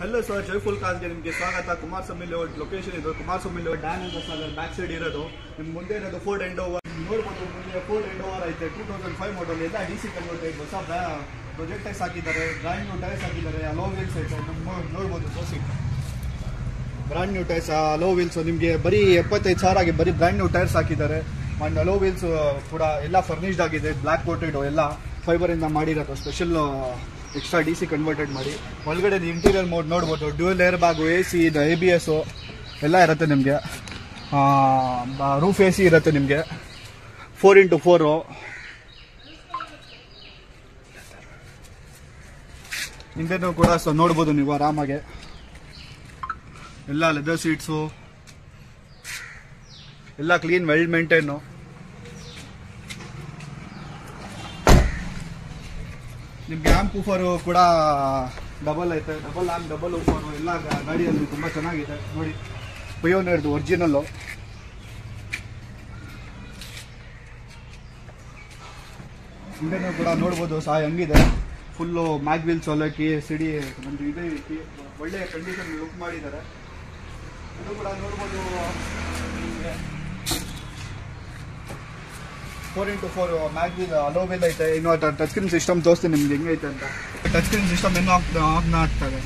hello sir ಜೈಫುಲ್ ಕಾರ್ಗೆ ನಿಮಗೆ ಸ್ವಾಗತ Kumaraswamy layout location ಇದು ಕುಮಾರಸ್ವಾಮಿ ಲೇಔಟ್ ಡ್ಯಾಮ್ ಅಂತ ಸಾಗರ್ ಬ್ಯಾಕ್ ಸೈಡ್ ಇರೋದು ನಿಮ್ಮ ಮುಂದೆ ಇರೋದು ಫೋರ್ಡ್ ಎಂಡ್ ಓವರ್ ನೋಡ್ಬೋದು ಮುಂದೆ ಫೋರ್ಡ್ ಎಂಡ್ ಓವರ್ ಐತೆ ಟೂ ತೌಸಂಡ್ ಫೈವ್ ಮಾಡಲ್ ಎಲ್ಲ ಡಿ ಸಿ ಕನ್ವರ್ಟೆಡ್ ಹೊಸ ಪ್ರೊಜೆಕ್ಟೈಸ್ ಹಾಕಿದ್ದಾರೆ ಬ್ರ್ಯಾಂಡ್ ನ್ಯೂ ಟೈರ್ಸ್ ಹಾಕಿದ್ದಾರೆ ಅಲೋ ವೀಲ್ಸ್ ಐತೆ ನಮ್ಮ ನೋಡ್ಬೋದು ತೋರಿಸಿ brand new tyres alloy wheels ನಿಮಗೆ ಬರೀ ಎಪ್ಪತ್ತೈದು ಸಾವಿರ ಆಗಿ ಬರೀ ಬ್ರ್ಯಾಂಡ್ ನ್ಯೂ ಟೈರ್ಸ್ ಹಾಕಿದ್ದಾರೆ ಆ್ಯಂಡ್ ಅಲೋ ವೀಲ್ಸ್ ಕೂಡ ಎಲ್ಲ ಫರ್ನಿಶ್ಡ್ ಆಗಿದೆ ಬ್ಲ್ಯಾಕ್ ಕೋಟೆಡ್ ಎಲ್ಲ ಫೈಬರಿಂದ ಮಾಡಿರೋದು special extra D C converted ಮಾಡಿ ಒಳಗಡೆ ಇಂಟೀರಿಯರ್ ಮೋಡ್ ನೋಡ್ಬೋದು dual air bag A C ಇದು ಎ ಬಿ ಎಸ್ಸು ಎಲ್ಲ ಇರುತ್ತೆ ನಿಮಗೆ ರೂಫ್ ಎ ಸಿ ಇರುತ್ತೆ ನಿಮಗೆ ಫೋರ್ ಇಂಟು ಫೋರು ಹಿಂದೆನೂ ಕೂಡ ಸೊ ನೋಡ್ಬೋದು ನೀವು ಆರಾಮಾಗೆ ಎಲ್ಲ ಲೆದರ್ ಸೀಟ್ಸು ಎಲ್ಲ ಕ್ಲೀನ್ ವೆಲ್ ಮೇಂಟೈನು ನಿಮ್ಗೆ ಆ್ಯಂಪ್ ಊಫರು ಕೂಡ ಡಬಲ್ ಐತೆ ಡಬಲ್ ಆ್ಯಂಪ್ ಡಬಲ್ ಊಫರು ಎಲ್ಲ ಗಾ- ಗಾಡಿಯಲ್ಲಿ ತುಂಬ ಚೆನ್ನಾಗಿದೆ ನೋಡಿ ಪಯೋನೇರ್ದು ಒರಿಜಿನಲ್ಲು ಹಿಂದೆನೂ ಕೂಡ ನೋಡ್ಬೋದು ಸಹ ಹೆಂಗಿದೆ ಫುಲ್ಲು ಮ್ಯಾಗ್ವಿಲ್ ಸೋಲಕ್ಕಿ ಸಿಡಿ ಒಂದು ಇದೆ ಐತಿ ಒಳ್ಳೆಯ ಕಂಡೀಷನ್ ಲುಕ್ ಮಾಡಿದ್ದಾರೆ ಇದು ಕೂಡ ನೋಡ್ಬೋದು four into four mag wheel alloy wheel ಐತೆ ಇನ್ನು ಟಚ್ ಸ್ಕ್ರೀನ್ ಸಿಸ್ಟಮ್ ತೋರಿಸ್ತೀನಿ ನಿಮ್ಗೆ ಹೆಂಗೈತೆ ಅಂತ ಟಚ್ ಸ್ಕ್ರೀನ್ ಸಿಸ್ಟಮ್ ಇನ್ನೂ ಆಗ್ತಾ ಆಗ್ತಾ ಆಗ್ತದೆ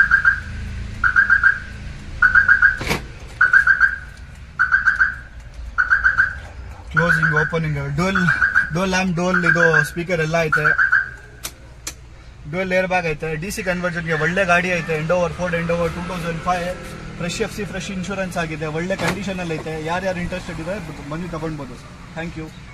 closing opening door door lamp door ಇದು ಸ್ಪೀಕರ್ ಎಲ್ಲ ಐತೆ ಡ್ಯೂಯಲ್ ಏರ್ ಬ್ಯಾಗ್ ಐತೆ ಡಿ ಸಿ ಕನ್ವರ್ಜನ್ಗೆ ಒಳ್ಳೆ ಗಾಡಿ ಐತೆ Endeavour Ford Endeavour two thousand five fresh F C fresh insurance ಆಗಿದೆ ಒಳ್ಳೆ ಕಂಡೀಷನಲ್ಲಿ ಐತೆ ಯಾರ್ಯಾರು ಇಂಟ್ರೆಸ್ಟೆಡ್ ಇದೆ ಬಂದು ತಗೊಳ್ಬೋದು ಥ್ಯಾಂಕ್ ಯು